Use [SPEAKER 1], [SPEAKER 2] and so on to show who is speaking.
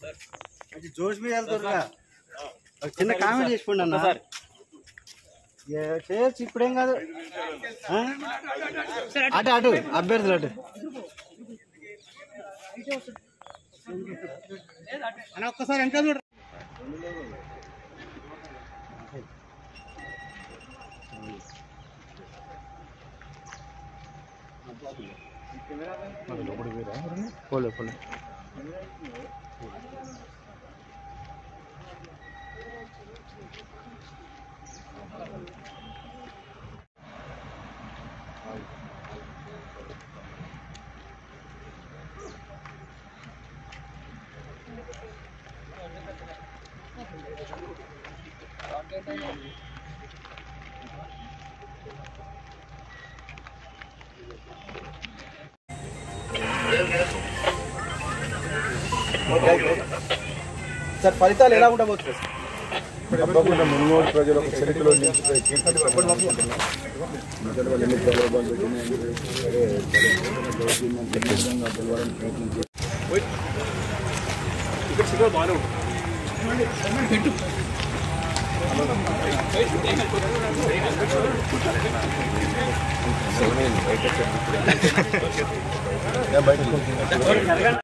[SPEAKER 1] అది జోష్ మీద వెళ్తారుగా ఒక చిన్న కామెంట్ చేసుకోండి అన్న ఏ, చేయొచ్చు ఇప్పుడేం కాదు ఆ? అటు అటు అభ్యర్థులు అటు అన్న ఒక్కసారి వెనక చూడు పోలే పోలే సార్ ఫలితాలు ఎలా ఉండబోతుంది
[SPEAKER 2] తప్పకుండా మునుగోడు ప్రజలకు చరిత్రలో నిలిచిపోయే కీర్తి సంపాదించుకుంటున్నాం. మొదటి వాళ్ళు ఎన్ని ప్రలోభాలు పెట్టినా సరే, పరిస్థితులను దౌర్జన్యం విధంగా గెలవాలని ప్రయత్నం చేస్తాం.